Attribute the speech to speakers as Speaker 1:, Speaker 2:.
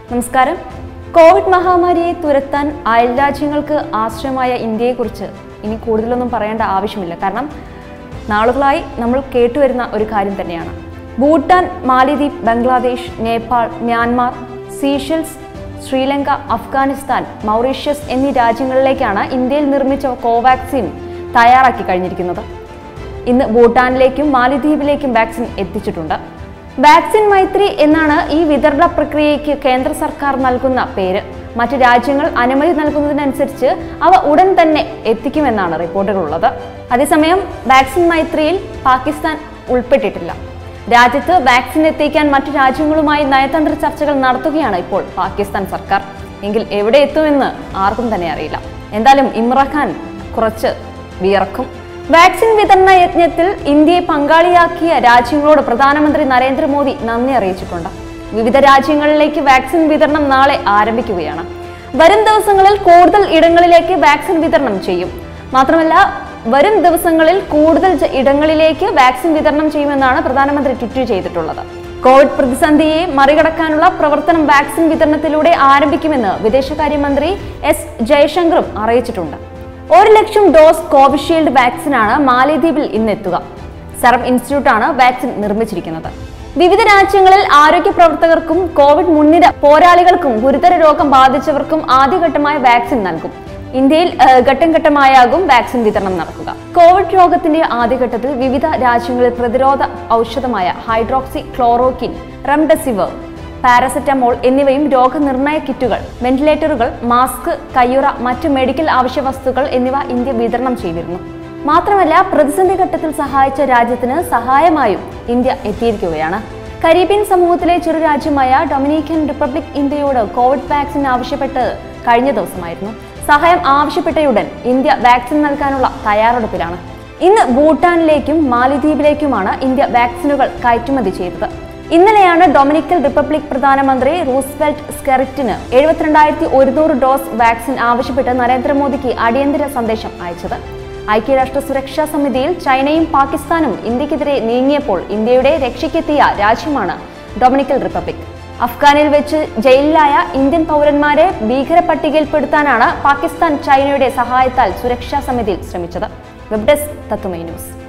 Speaker 1: നമസ്കാരം കോവിഡ് മഹാമാരിയെ തുരത്താൻ അയൽരാജ്യങ്ങൾക്ക് ആശ്രയമായ ഇന്ത്യയെക്കുറിച്ച് ഇനി കൂടുതലൊന്നും പറയേണ്ട ആവശ്യമില്ല കാരണം നാളുകളായി നമ്മൾ കേട്ടുവരുന്ന ഒരു കാര്യം തന്നെയാണ് ഭൂട്ടാൻ മാലിദ്വീപ് ബംഗ്ലാദേശ് നേപ്പാൾ മ്യാൻമാർ സീഷൽസ് ശ്രീലങ്ക അഫ്ഗാനിസ്ഥാൻ മൗറീഷ്യസ് എന്നീ രാജ്യങ്ങളിലേക്കാണ് ഇന്ത്യയിൽ നിർമ്മിച്ച കോവാക്സിൻ തയ്യാറാക്കി കഴിഞ്ഞിരിക്കുന്നത് ഇന്ന് ഭൂട്ടാനിലേക്കും മാലിദ്വീപിലേക്കും വാക്സിൻ എത്തിച്ചിട്ടുണ്ട് വാക്സിൻ മൈത്രി എന്നാണ് ഈ വിതരണ പ്രക്രിയയ്ക്ക് കേന്ദ്ര സർക്കാർ നൽകുന്ന പേര് മറ്റു രാജ്യങ്ങൾ അനുമതി നൽകുന്നതിനനുസരിച്ച് അവ ഉടൻ തന്നെ എത്തിക്കുമെന്നാണ് റിപ്പോർട്ടുകളുള്ളത് അതേസമയം വാക്സിൻ മൈത്രിയിൽ പാകിസ്ഥാൻ ഉൾപ്പെട്ടിട്ടില്ല രാജ്യത്ത് വാക്സിൻ എത്തിക്കാൻ മറ്റു രാജ്യങ്ങളുമായി നയതന്ത്ര ചർച്ചകൾ നടത്തുകയാണ് ഇപ്പോൾ പാകിസ്ഥാൻ സർക്കാർ എങ്കിൽ എവിടെ എത്തുമെന്ന് ആർക്കും തന്നെ അറിയില്ല എന്തായാലും ഇമ്രാൻഖാൻ കുറച്ച് വിയർക്കും വാക്സിൻ വിതരണ യജ്ഞത്തിൽ ഇന്ത്യയെ പങ്കാളിയാക്കിയ രാജ്യങ്ങളോട് പ്രധാനമന്ത്രി നരേന്ദ്രമോദി നന്ദി അറിയിച്ചിട്ടുണ്ട് വിവിധ രാജ്യങ്ങളിലേക്ക് വാക്സിൻ വിതരണം നാളെ ആരംഭിക്കുകയാണ് വരും ദിവസങ്ങളിൽ കൂടുതൽ ഇടങ്ങളിലേക്ക് വാക്സിൻ വിതരണം ചെയ്യും മാത്രമല്ല വരും ദിവസങ്ങളിൽ കൂടുതൽ ജ- ഇടങ്ങളിലേക്ക് വാക്സിൻ വിതരണം ചെയ്യുമെന്നാണ് പ്രധാനമന്ത്രി ട്വീറ്റ് ചെയ്തിട്ടുള്ളത് കോവിഡ് പ്രതിസന്ധിയെ മറികടക്കാനുള്ള പ്രവർത്തനം വാക്സിൻ വിതരണത്തിലൂടെ ആരംഭിക്കുമെന്ന് വിദേശകാര്യമന്ത്രി എസ് ജയശങ്കറും അറിയിച്ചിട്ടുണ്ട് ഒരു ലക്ഷം ഡോസ് കോവിഷീൽഡ് വാക്സിനാണ് മാലിദ്വീപിൽ ഇന്നെത്തുക സെറം ഇൻസ്റ്റിറ്റ്യൂട്ടാണ് വാക്സിൻ നിർമ്മിച്ചിരിക്കുന്നത് വിവിധ രാജ്യങ്ങളിൽ ആരോഗ്യ പ്രവർത്തകർക്കും കോവിഡ് മുൻനിര പോരാളികൾക്കും ഗുരുതര രോഗം ബാധിച്ചവർക്കും ആദ്യഘട്ടമായ വാക്സിൻ നൽകും ഇന്ത്യയിൽ ഏഹ്, ഘട്ടം ഘട്ടമായാകും വാക്സിൻ വിതരണം നടക്കുക കോവിഡ് രോഗത്തിന്റെ ആദ്യഘട്ടത്തിൽ വിവിധ രാജ്യങ്ങളിൽ പ്രതിരോധ ഔഷധമായ ഹൈഡ്രോക്സി ക്ലോറോക്കിൻ റെംഡെസിവിർ പാരസെറ്റമോൾ എന്നിവയും രോഗനിർണയ കിറ്റുകൾ വെന്റിലേറ്ററുകൾ മാസ്ക് കയ്യുറ മറ്റ് മെഡിക്കൽ ആവശ്യ വസ്തുക്കൾ എന്നിവ ഇന്ത്യ വിതരണം ചെയ്തിരുന്നു മാത്രമല്ല പ്രതിസന്ധി ഘട്ടത്തിൽ സഹായിച്ച രാജ്യത്തിന് സഹായമായും ഇന്ത്യ എത്തിയിരിക്കുകയാണ് കരീബിയൻ സമൂഹത്തിലെ ചെറു രാജ്യമായ ഡൊമിനിക്കൻ റിപ്പബ്ലിക് ഇന്ത്യയോട് കോവിഡ് വാക്സിൻ ആവശ്യപ്പെട്ട് കഴിഞ്ഞ ദിവസമായിരുന്നു സഹായം ആവശ്യപ്പെട്ടയുടൻ ഇന്ത്യ വാക്സിൻ നൽകാനുള്ള തയ്യാറെടുപ്പിലാണ് ഇന്ന് ഭൂട്ടാനിലേക്കും മാലിദ്വീപിലേക്കുമാണ് ഇന്ത്യ വാക്സിനുകൾ കയറ്റുമതി ചെയ്തത് ഇന്നലെയാണ് ഡൊമിനിക്കൽ റിപ്പബ്ലിക് പ്രധാനമന്ത്രി റൂസ്വെൽറ്റ് സ്കെറിറ്റിന് എഴുപത്തിരണ്ടായിരത്തി ഒരുന്നൂറ് ഡോസ് വാക്സിൻ ആവശ്യപ്പെട്ട് നരേന്ദ്രമോദിക്ക് അടിയന്തര സന്ദേശം അയച്ചത് ഐക്യരാഷ്ട്ര സുരക്ഷാ സമിതിയിൽ ചൈനയും പാകിസ്ഥാനും ഇന്ത്യക്കെതിരെ നീങ്ങിയപ്പോൾ ഇന്ത്യയുടെ രക്ഷയ്ക്കെത്തിയ രാജ്യമാണ് ഡൊമിനിക്കൽ റിപ്പബ്ലിക് അഫ്ഗാനിൽ വെച്ച് ജയിലിലായ ഇന്ത്യൻ പൗരന്മാരെ ഭീകര പട്ടികയിൽപ്പെടുത്താനാണ് പാകിസ്ഥാൻ ചൈനയുടെ സഹായത്താൽ സുരക്ഷാ സമിതിയിൽ ശ്രമിച്ചത് വെബ് ഡെസ്ക് തത്തുമൈ ന്യൂസ്